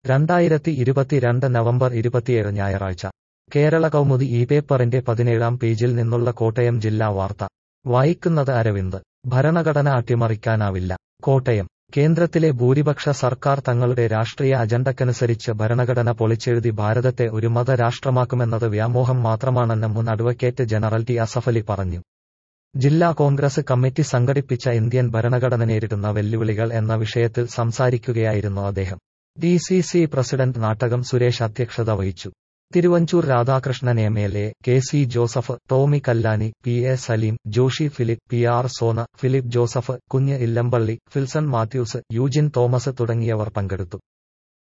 രണ്ടായിരത്തി ഇരുപത്തിരണ്ട് നവംബർ ഇരുപത്തിയേഴ് ഞായറാഴ്ച കേരള കൗമുദി ഈ പേപ്പറിന്റെ പതിനേഴാം പേജിൽ നിന്നുള്ള കോട്ടയം ജില്ലാ വാർത്ത വായിക്കുന്നത് അരവിന്ദ് ഭരണഘടന അട്ടിമറിക്കാനാവില്ല കോട്ടയം കേന്ദ്രത്തിലെ ഭൂരിപക്ഷ സർക്കാർ തങ്ങളുടെ രാഷ്ട്രീയ അജണ്ടക്കനുസരിച്ച് ഭരണഘടന പൊളിച്ചെഴുതി ഭാരതത്തെ ഒരു മതരാഷ്ട്രമാക്കുമെന്നത് വ്യാമോഹം മാത്രമാണെന്ന് മുൻ അഡ്വക്കേറ്റ് ജനറൽ ടി അസഫലി പറഞ്ഞു ജില്ലാ കോൺഗ്രസ് കമ്മിറ്റി സംഘടിപ്പിച്ച ഇന്ത്യൻ ഭരണഘടന നേരിടുന്ന വെല്ലുവിളികൾ എന്ന വിഷയത്തിൽ സംസാരിക്കുകയായിരുന്നു അദ്ദേഹം D C C president Nattakam Suresh അധ്യക്ഷത വഹിച്ചു Thiruvanchoor Radhakrishnan M L A K C Joseph Tomy Kallani P A Saleem Joshy Philip P R Sona Philip Joseph Kunju Illampally Filson Mathews Eugene Thomas തുടങ്ങിയവർ പങ്കെടുത്തു